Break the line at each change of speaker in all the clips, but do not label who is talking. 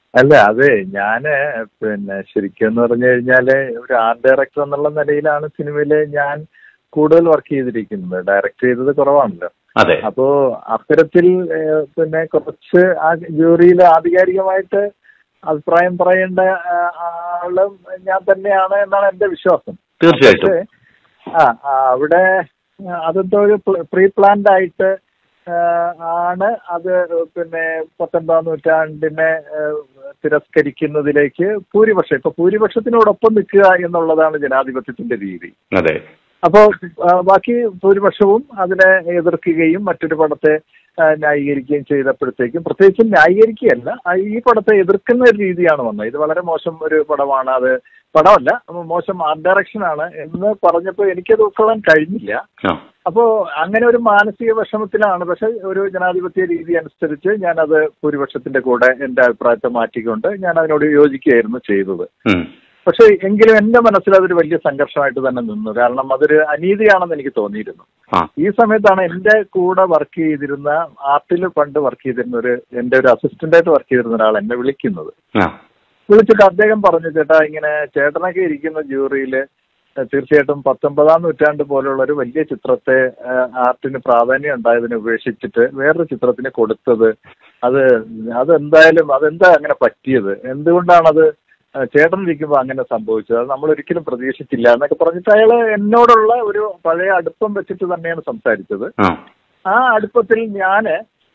അല്ല അതെ ഞാന് പിന്നെ ശരിക്കും എന്ന് പറഞ്ഞു കഴിഞ്ഞാല് ഒരു ആർട്ട് ഡയറക്ടർ എന്നുള്ള നിലയിലാണ് സിനിമയില് ഞാൻ കൂടുതൽ വർക്ക് ചെയ്തിരിക്കുന്നത് ഡയറക്ട് ചെയ്തത് കുറവാണല്ലോ
അതെ
അപ്പോ അത്തരത്തിൽ ഏഹ്, പിന്നെ കുറച്ച് ആ ജൂറിയിൽ ആധികാരികമായിട്ട് അഭിപ്രായം പറയേണ്ട ആ, ആളും ഞാൻ തന്നെയാണ് എന്നാണ് എന്റെ വിശ്വാസം
തീർച്ചയായിട്ടും
പക്ഷേ, ആ ആ, അവിടെ ആ, അതെന്തോ ഒരു പ്രീ പ്ലാൻഡ് ആയിട്ട് ആ, ആണ് അത് പിന്നെ പത്തൊൻപതാം നൂറ്റാണ്ടിനെ ആ, തിരസ്കരിക്കുന്നതിലേക്ക് ഭൂരിപക്ഷം ഇപ്പൊ ഭൂരിപക്ഷത്തിനോടൊപ്പം നിൽക്കുക എന്നുള്ളതാണ് ജനാധിപത്യത്തിന്റെ രീതി
അതെ
അപ്പോ ആ, ബാക്കി ഭൂരിപക്ഷവും അതിനെ എതിർക്കുകയും മറ്റൊരു പടത്തെ ആ, ന്യായീകരിക്കുകയും ചെയ്തപ്പോഴത്തേക്കും പ്രത്യേകിച്ചും ന്യായീകരിക്കുകയല്ല ആ, ഈ പടത്തെ എതിർക്കുന്ന ഒരു രീതിയാണ് വന്നത് ഇത് വളരെ മോശം ഒരു പടമാണ് അത് പടമല്ല മോശം ആർട്ട് ഡയറക്ഷൻ ആണ് എന്ന് പറഞ്ഞപ്പോൾ എനിക്കത് ഉൾക്കൊള്ളാൻ കഴിഞ്ഞില്ല
ആ
അപ്പോ അങ്ങനെ ഒരു മാനസിക വിഷമത്തിലാണ് പക്ഷെ ഒരു ജനാധിപത്യ രീതി അനുസരിച്ച് ഞാനത് ഭൂരിപക്ഷത്തിന്റെ കൂടെ എന്റെ അഭിപ്രായത്തെ മാറ്റിക്കൊണ്ട് ഞാൻ അതിനോട് യോജിക്കുകയായിരുന്നു ചെയ്തത്
ഉം.
പക്ഷെ എങ്കിലും എന്റെ മനസ്സിൽ അതൊരു വലിയ സംഘർഷമായിട്ട് തന്നെ നിന്നു കാരണം അതൊരു അനീതിയാണെന്ന് എനിക്ക് തോന്നിയിരുന്നു
ആ
ഈ സമയത്താണ് എന്റെ കൂടെ വർക്ക് ചെയ്തിരുന്ന ആർട്ടിൽ പണ്ട് വർക്ക് ചെയ്തിരുന്ന ഒരു എന്റെ ഒരു അസിസ്റ്റന്റ് ആയിട്ട് വർക്ക് ചെയ്തിരുന്ന ഒരാൾ എന്നെ വിളിക്കുന്നത്
ആ
വിളിച്ചിട്ട് അദ്ദേഹം പറഞ്ഞു ചേട്ടാ ഇങ്ങനെ ചേട്ടനൊക്കെ ഇരിക്കുന്ന ജൂറിയില് തീർച്ചയായിട്ടും പത്തൊമ്പതാം നൂറ്റാണ്ട് പോലുള്ള ഒരു വലിയ ചിത്രത്തെ ആ, ആർട്ടിന് പ്രാധാന്യം ഉണ്ടായതിനെ ഉപേക്ഷിച്ചിട്ട് വേറൊരു ചിത്രത്തിന് കൊടുത്തത് അത് അതെന്തായാലും അതെന്താ അങ്ങനെ പറ്റിയത് എന്തുകൊണ്ടാണത് ആ, ചേട്ടൻ ഇരിക്കുമ്പോൾ അങ്ങനെ സംഭവിച്ചത് അത് നമ്മൾ ഒരിക്കലും പ്രതീക്ഷിച്ചില്ല എന്നൊക്കെ പറഞ്ഞിട്ട് അയാൾ എന്നോടുള്ള ഒരു പഴയ അടുപ്പം വെച്ചിട്ട് തന്നെയാണ് സംസാരിച്ചത്
ആ
ആ അടുപ്പത്തിൽ ഞാന്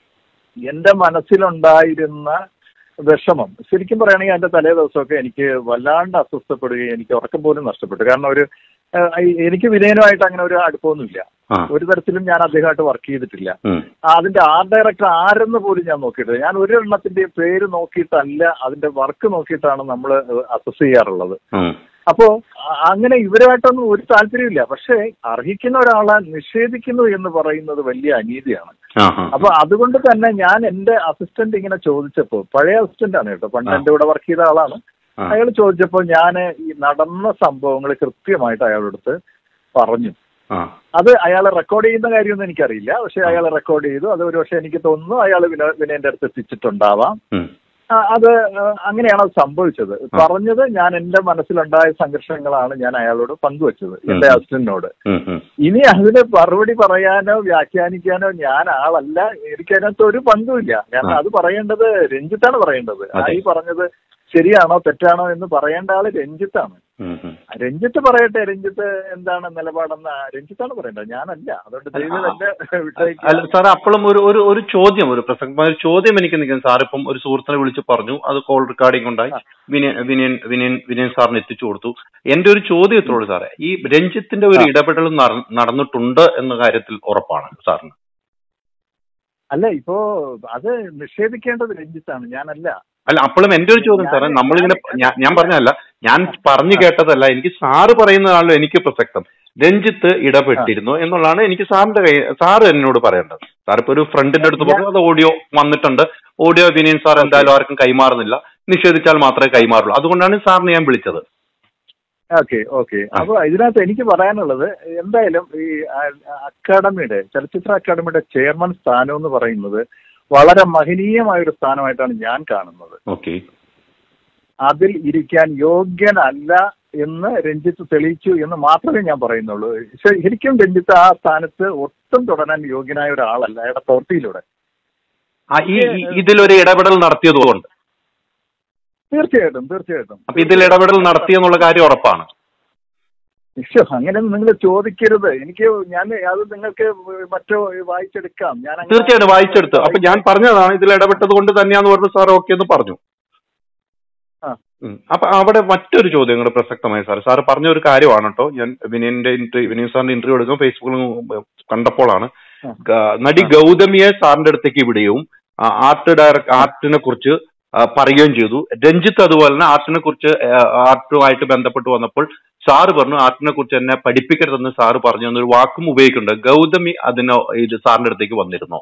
എന്റെ മനസ്സിലുണ്ടായിരുന്ന വിഷമം ശരിക്കും പറയുകയാണെങ്കിൽ അതിന്റെ തലേ ദിവസമൊക്കെ എനിക്ക് വല്ലാണ്ട് അസ്വസ്ഥപ്പെടുകയും എനിക്ക് ഉറക്കം പോലും നഷ്ടപ്പെട്ടു കാരണം ഒരു ഏഹ്, ഈ- എനിക്ക് വിനയനുമായിട്ട് അങ്ങനെ ഒരു അടുപ്പമൊന്നുമില്ല
ആ
ഒരു തരത്തിലും ഞാൻ അദ്ദേഹമായിട്ട് വർക്ക് ചെയ്തിട്ടില്ല
ഉം.
ആ, അതിന്റെ ആർട്ട് ഡയറക്ടർ ആരെന്ന് പോലും ഞാൻ നോക്കിയിട്ടില്ല ഞാൻ ഒരു എണ്ണത്തിന്റെ പേര് നോക്കിയിട്ടല്ല അതിന്റെ വർക്ക് നോക്കിയിട്ടാണ് നമ്മൾ അസസ് ചെയ്യാറുള്ളത്
ഉം.
അപ്പോ അ- അങ്ങനെ ഇവരുമായിട്ടൊന്നും ഒരു താല്പര്യമില്ല പക്ഷേ അർഹിക്കുന്ന ഒരാളെ നിഷേധിക്കുന്നു എന്ന് പറയുന്നത് വലിയ അനീതിയാണ്
ആ ആ.
അപ്പൊ അതുകൊണ്ട് തന്നെ ഞാൻ എന്റെ അസിസ്റ്റന്റ് ഇങ്ങനെ ചോദിച്ചപ്പോ പഴയ അസിസ്റ്റന്റ് ആണ് കേട്ടോ പണ്ട്
ആ.
എന്റെ കൂടെ വർക്ക് ചെയ്ത ആളാണ്
ആ.
അയാൾ ചോദിച്ചപ്പോ ഞാൻ ഈ നടന്ന സംഭവങ്ങൾ കൃത്യമായിട്ട് അയാളടുത്ത് പറഞ്ഞു
ആ
അത് അയാൾ റെക്കോർഡ് ചെയ്യുന്ന കാര്യമൊന്നും എനിക്കറിയില്ല പക്ഷെ അയാൾ റെക്കോർഡ് ചെയ്തു അത് ഒരു പക്ഷെ എനിക്ക് തോന്നുന്നു അയാൾ വിനോ വിനയന്റെ അടുത്ത് എത്തിച്ചിട്ടുണ്ടാവാം
ഉം.
ആ, അത് ആ, അങ്ങനെയാണ് അത് സംഭവിച്ചത് പറഞ്ഞത് ഞാൻ എന്റെ മനസ്സിലുണ്ടായ സംഘർഷങ്ങളാണ് ഞാൻ അയാളോട് പങ്കുവച്ചത് എന്റെ
ഉം.
അസിസ്റ്റന്റിനോട്
ഉം. ഉം.
ഇനി അതിന് മറുപടി പറയാനോ വ്യാഖ്യാനിക്കാനോ ഞാൻ ആളല്ല എനിക്കതിനകത്ത് ഒരു പങ്കുമില്ല കാരണം
ആ.
അത് പറയേണ്ടത് രഞ്ജിത്താണ് പറയേണ്ടത് ആ
അതെ.
ഈ പറഞ്ഞത് ശരിയാണോ തെറ്റാണോ എന്ന് പറയേണ്ട ആള് രഞ്ജിത്താണ്
ഉം. ഉം.
രഞ്ജിത്ത് പറയട്ടെ രഞ്ജിത്ത് എന്താണ് നിലപാടെന്ന് രഞ്ജിത്താണ് പറയേണ്ടത് ഞാനല്ല അതുകൊണ്ട് ദൈവം എന്നെ
അല്ല
വിട്ടയക്കുക
സാർ അപ്പോഴും ഒരു ഒരു ഒരു ചോദ്യം ഒരു പ്രസക്തമായ ഒരു ചോദ്യം എനിക്ക് നിൽക്കുന്നു സാർ ഇപ്പം ഒരു സുഹൃത്തിനെ വിളിച്ച് പറഞ്ഞു അത് കോൾ റെക്കോർഡിംഗ് ഉണ്ടായി വിനയൻ വിനയൻ വിനയൻ വിനയൻ സാറിന് എത്തിച്ചു കൊടുത്തു എന്റെ ഒരു ചോദ്യം ഇത്രയുള്ളൂ സാറേ ഈ രഞ്ജിത്തിന്റെ ഒരു ഇടപെടൽ നട- നടന്നിട്ടുണ്ട് എന്ന കാര്യത്തിൽ ഉറപ്പാണ് സാറിന്
അല്ല ഇപ്പോ അത് നിഷേധിക്കേണ്ടത് രഞ്ജിത്താണ് ഞാനല്ല
അല്ല അപ്പോഴും എന്റെ ഒരു ചോദ്യം സാറേ
ഞാൻ-
നമ്മളിങ്ങനെ
ഞാൻ-
ഞാൻ- ഞാൻ പറഞ്ഞതല്ല ഞാൻ പറഞ്ഞു കേട്ടതല്ല എനിക്ക് സാറ് പറയുന്നതാണല്ലോ എനിക്ക് പ്രസക്തം രഞ്ജിത്ത് ഇടപെട്ടിരുന്നു എന്നുള്ളതാണ് എനിക്ക് സാറിന്റെ കൈ സാറ് എന്നോട് പറയേണ്ടത് സാർ ഇപ്പൊ ഒരു ഫ്രണ്ടിന്റെ അടുത്ത് പറഞ്ഞു അത് ഓഡിയോ വന്നിട്ടുണ്ട് ഓഡിയോ വിനയൻ സാർ എന്തായാലും ആർക്കും കൈമാറുന്നില്ല നിഷേധിച്ചാൽ മാത്രമേ കൈമാറുള്ളൂ അതുകൊണ്ടാണ് സാറിനെ ഞാൻ വിളിച്ചത്
ഓക്കെ ഓക്കെ അപ്പൊ ഇതിനകത്ത് എനിക്ക് പറയാനുള്ളത് എന്തായാലും ഈ ആ- അക്കാഡമിയുടെ ചലച്ചിത്ര അക്കാഡമിയുടെ ചെയർമാൻ സ്ഥാനം എന്ന് പറയുന്നത് വളരെ മഹനീയമായ ഒരു സ്ഥാനമായിട്ടാണ് ഞാൻ കാണുന്നത്
ഓക്കെ
അതിൽ ഇരിക്കാൻ യോഗ്യനല്ല എന്ന് രഞ്ജിത്ത് തെളിയിച്ചു എന്ന് മാത്രമേ ഞാൻ പറയുന്നുള്ളൂ ശ- ശരിക്കും രഞ്ജിത്ത് ആ സ്ഥാനത്ത് ഒട്ടും തുടരാൻ യോഗ്യനായ ഒരാളല്ല അയാളുടെ പ്രവൃത്തിയിലൂടെ
ഈ ഈ- ഇതിലൊരു ഇടപെടൽ നടത്തിയതുകൊണ്ട്
തീർച്ചയായിട്ടും തീർച്ചയായിട്ടും
അപ്പൊ ഇതിൽ ഇടപെടൽ നടത്തിയെന്നുള്ള കാര്യം ഉറപ്പാണ്
ഇശ്ശോ, അങ്ങനെ നിങ്ങൾ ചോദിക്കരുത് എനിക്ക് ഞാൻ അത് നിങ്ങൾക്ക് മറ്റോ വായിച്ചെടുക്കാം ഞാൻ അങ്ങനെ-
തീർച്ചയായിട്ടും വായിച്ചെടുത്തു അപ്പൊ ഞാൻ പറഞ്ഞതാണ് ഇതിൽ ഇടപെട്ടത് കൊണ്ട് തന്നെയാന്ന് പറഞ്ഞു സാർ ഓക്കെ എന്ന് പറഞ്ഞു
ആ.
ഉം. അപ്പൊ അവിടെ മറ്റൊരു ചോദ്യം കൂടെ പ്രസക്തമായ സാർ സാർ പറഞ്ഞ ഒരു കാര്യമാണ് കേട്ടോ ഞാൻ വിനയന്റെ ഇന്റർവ്യൂ വിനയൻ സാറിന്റെ ഇന്റർവ്യൂ എടുക്കും ഫേസ്ബുക്കിൽ കണ്ടപ്പോഴാണ്
ആ.
ഗ- നടി ഗൗതമിയെ സാറിന്റെ അടുത്തേക്ക് വിടുകയും ആ, ആർട്ട് ഡയറക്ട് ആർട്ടിനെ കുറിച്ച് ആ, പറയുകയും ചെയ്തു രഞ്ജിത്ത് അതുപോലെ തന്നെ ആർട്ടിനെ കുറിച്ച് ആ, ആർട്ടുമായിട്ട് ബന്ധപ്പെട്ട് വന്നപ്പോൾ സാറ് പറഞ്ഞു ആർട്ടിനെ കുറിച്ച് എന്നെ പഠിപ്പിക്കരുതെന്ന് സാറ് പറഞ്ഞു എന്നൊരു വാക്കും ഉപയോഗിക്കുന്നുണ്ട് ഗൗതമി അതിന് ഇത് സാറിന്റെ അടുത്തേക്ക് വന്നിരുന്നോ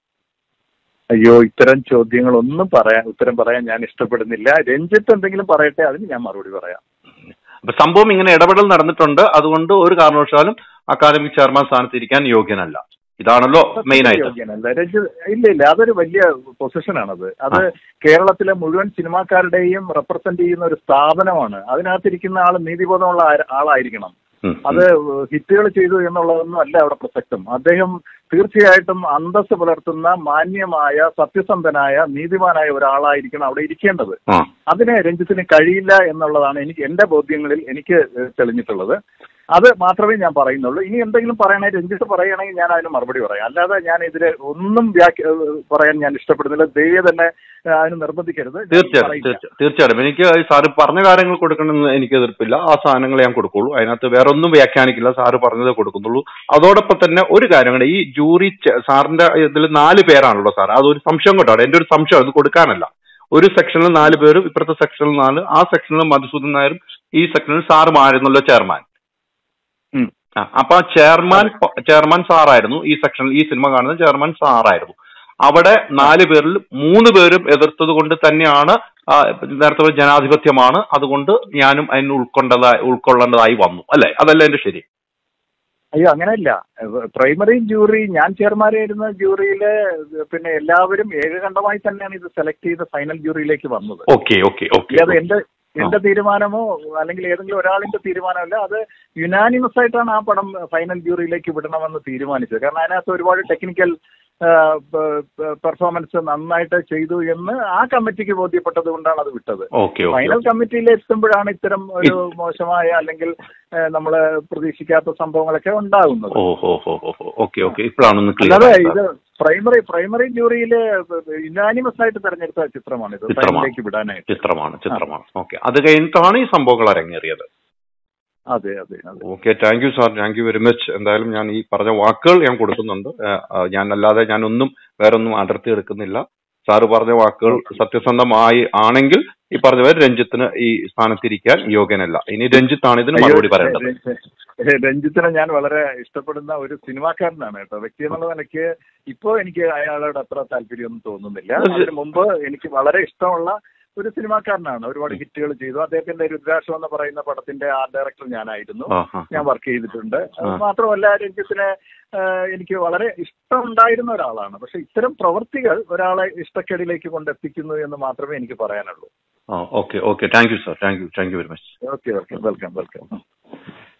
അയ്യോ ഇത്തരം ചോദ്യങ്ങളൊന്നും പറയാൻ ഉത്തരം പറയാൻ ഞാൻ ഇഷ്ടപ്പെടുന്നില്ല രഞ്ജിത്ത് എന്തെങ്കിലും പറയട്ടെ അതിന് ഞാൻ മറുപടി പറയാം
അപ്പൊ സംഭവം ഇങ്ങനെ ഇടപെടൽ നടന്നിട്ടുണ്ട് അതുകൊണ്ട് ഒരു കാരണവശാലും അക്കാദമിക് ചെയർമാൻ സ്ഥാനത്ത് ഇരിക്കാൻ യോഗ്യനല്ല ഇതാണല്ലോ മെയിൻ ആയിട്ട്
യോഗ്യനല്ല രഞ്ജിത്ത് ഇല്ല ഇല്ല അതൊരു വലിയ പൊസിഷനാണത് അത് കേരളത്തിലെ മുഴുവൻ സിനിമാക്കാരുടെയും റെപ്രസെന്റ് ചെയ്യുന്ന ഒരു സ്ഥാപനമാണ് അതിനകത്തിരിക്കുന്ന ആൾ നീതിബോധമുള്ള ആര- ആളായിരിക്കണം
ഉം,
അത് ഹിറ്റുകൾ ചെയ്തു എന്നുള്ളതൊന്നും അല്ല അവിടെ പ്രസക്തം അദ്ദേഹം തീർച്ചയായിട്ടും അന്തസ് പുലർത്തുന്ന മാന്യമായ സത്യസന്ധനായ നീതിമാനായ ഒരാളായിരിക്കണം അവിടെ ഇരിക്കേണ്ടത്
ആ
അതിന് രഞ്ജിത്തിന് കഴിയില്ല എന്നുള്ളതാണ് എനിക്ക് എന്റെ ബോധ്യങ്ങളിൽ എനിക്ക് ഏഹ്, തെളിഞ്ഞിട്ടുള്ളത് അത് മാത്രമേ ഞാൻ പറയുന്നുള്ളൂ ഇനി എന്തെങ്കിലും പറയണേ രഞ്ജിത്ത് പറയുകയാണെങ്കിൽ ഞാൻ അതിന് മറുപടി പറയാം അല്ലാതെ ഞാൻ ഇതിൽ ഒന്നും വ്യാഖ്യ ഏഹ്, പറയാൻ ഞാൻ ഇഷ്ടപ്പെടുന്നില്ല ദൈവം തന്നെ ഏഹ്, അതിന് നിർബന്ധിക്കരുത് ഞാൻ
തീർച്ചയായിട്ടും
പറയില്ല.
തീർച്ച- തീർച്ചയായിട്ടും എനിക്ക് ഈ സാറ് പറഞ്ഞ കാര്യങ്ങൾ കൊടുക്കണമെന്ന് എനിക്ക് എതിർപ്പില്ല ആ സാധനങ്ങൾ ഞാൻ കൊടുക്കുള്ളൂ അതിനകത്ത് വേറെ ഒന്നും വ്യാഖ്യാനിക്കില്ല സാറ് പറഞ്ഞതേ കൊടുക്കുന്നുള്ളൂ അതോടൊപ്പം തന്നെ ഒരു കാര്യം കൂടെ ഈ ജൂറി ചെ- സാറിന്റെ ഇതിൽ നാല് പേരാണല്ലോ സാർ അതൊരു സംശയം കൊണ്ടാണ് എന്റെ ഒരു സംശയം അത് കൊടുക്കാനല്ല ഒരു സെക്ഷനിൽ നാല് പേരും ഇപ്പുറത്തെ സെക്ഷനിൽ നാല് ആ സെക്ഷനിൽ മധുസൂദൻ നായരും ഈ സെക്ഷനിൽ സാറുമായിരുന്നല്ലോ ചെയർമാൻ
ഉം.
ആ, അപ്പൊ ആ ചെയർമാൻ ചെയർമാൻ സാറായിരുന്നു ഈ സെക്ഷനിൽ ഈ സിനിമ കാണുന്ന ചെയർമാൻ സാറായിരുന്നു അവിടെ നാല് പേരിൽ മൂന്ന് പേരും എതിർത്തത് കൊണ്ട് തന്നെയാണ് ആ, നേരത്തെ പറഞ്ഞ ജനാധിപത്യമാണ് അതുകൊണ്ട് ഞാനും അതിന് ഉൾക്കൊണ്ടതായി ഉൾക്കൊള്ളേണ്ടതായി വന്നു അല്ലെ അതല്ല എന്റെ ശരി
അയ്യോ അങ്ങനെയല്ല പ്രൈമറി ജൂറി ഞാൻ ചെയർമാനായിരുന്ന ജൂറിയില് പിന്നെ എല്ലാവരും ഏകകണ്ഠമായി തന്നെയാണ് ഇത് സെലക്ട് ചെയ്ത് ഫൈനൽ ജൂറിയിലേക്ക് വന്നത്
ഓക്കെ ഓക്കെ ഓക്കെ
അല്ലാതെ എന്റെ എന്റെ തീരുമാനമോ അല്ലെങ്കിൽ ഏതെങ്കിലും ഒരാളിന്റെ തീരുമാനമല്ല അത് യുനാനിമസ് ആയിട്ടാണ് ആ പടം ഫൈനൽ ജൂറിയിലേക്ക് വിടണമെന്ന് തീരുമാനിച്ചത് കാരണം അതിനകത്ത് ഒരുപാട് ടെക്നിക്കൽ പെർഫോമൻസ് നന്നായിട്ട് ചെയ്തു എന്ന് ആ കമ്മിറ്റിക്ക് ബോധ്യപ്പെട്ടത് കൊണ്ടാണ് അത് വിട്ടത്
ഓക്കെ
ഫൈനൽ
ഓക്കെ
കമ്മിറ്റിയിൽ എത്തുമ്പോഴാണ് ഇത്തരം ഒരു മോശമായ അല്ലെങ്കിൽ നമ്മൾ പ്രതീക്ഷിക്കാത്ത സംഭവങ്ങളൊക്കെ ഉണ്ടാകുന്നത്
ഓ ഹോ ഹോ ഹോ ഓക്കെ ഓക്കെ ഇപ്പോഴാണ് ഒന്ന്
അല്ലാതെ
ക്ലിയർ
ഇത് പ്രൈമറി പ്രൈമറി ജൂറിയില് യുനാനിമസ് ആയിട്ട് തെരഞ്ഞെടുത്ത ചിത്രമാണ് ഇത്
ചിത്രമാണ്.
ഫൈനലിലേക്ക് വിടാനായിട്ട്
ചിത്രമാണ് ചിത്രമാണ് ഓക്കെ അത് കഴിഞ്ഞിട്ടാണ് ഈ സംഭവങ്ങൾ അരങ്ങേറിയത്
അതെ അതെ അതെ
okay thank you sir thank you very much എന്തായാലും ഞാൻ ഈ പറഞ്ഞ വാക്കുകൾ ഞാൻ കൊടുക്കുന്നുണ്ട് ഏഹ്, ആ, ഞാൻ അല്ലാതെ ഞാൻ ഒന്നും വേറെ ഒന്നും അടർത്തി എടുക്കുന്നില്ല സാറ് പറഞ്ഞ വാക്കുകൾ സത്യസന്ധമായി ആണെങ്കിൽ ഈ പറഞ്ഞ പോലെ രഞ്ജിത്തിന് ഈ സ്ഥാനത്തിരിക്കാൻ യോഗ്യനല്ല ഇനി രഞ്ജിത്താണ് ഇതിന് മറുപടി പറയേണ്ടത്
രഞ്ജി- രഞ്ജിത്തിനെ ഞാൻ വളരെ ഇഷ്ടപ്പെടുന്ന ഒരു സിനിമാക്കാരനാണ് കേട്ടോ വ്യക്തി എന്നുള്ള നിലയ്ക്ക് ഇപ്പോ എനിക്ക് അയാളോട് അത്ര താല്പര്യമൊന്നും തോന്നുന്നില്ല അതിന് മുമ്പ് എനിക്ക് വളരെ ഇഷ്ടമുള്ള ഒരു സിനിമാക്കാരനാണ് ഒരുപാട് ഹിറ്റുകൾ ചെയ്തു അദ്ദേഹത്തിന്റെ രുദ്രാക്ഷം എന്ന് പറയുന്ന പടത്തിന്റെ ആർട്ട് ഡയറക്ടർ ഞാനായിരുന്നു
ആ ആ
ഞാൻ വർക്ക് ചെയ്തിട്ടുണ്ട് അത് മാത്രമല്ല രഞ്ജിത്തിന് ആഹ്, എനിക്ക് വളരെ ഇഷ്ടമുണ്ടായിരുന്ന ഒരാളാണ് പക്ഷെ ഇത്തരം പ്രവൃത്തികൾ ഒരാളെ ഇഷ്ടക്കേടിലേക്ക് കൊണ്ടെത്തിക്കുന്നു എന്ന് മാത്രമേ എനിക്ക് പറയാനുള്ളൂ
ആ okay okay thank you sir thank you thank you very much
okay okay welcome welcome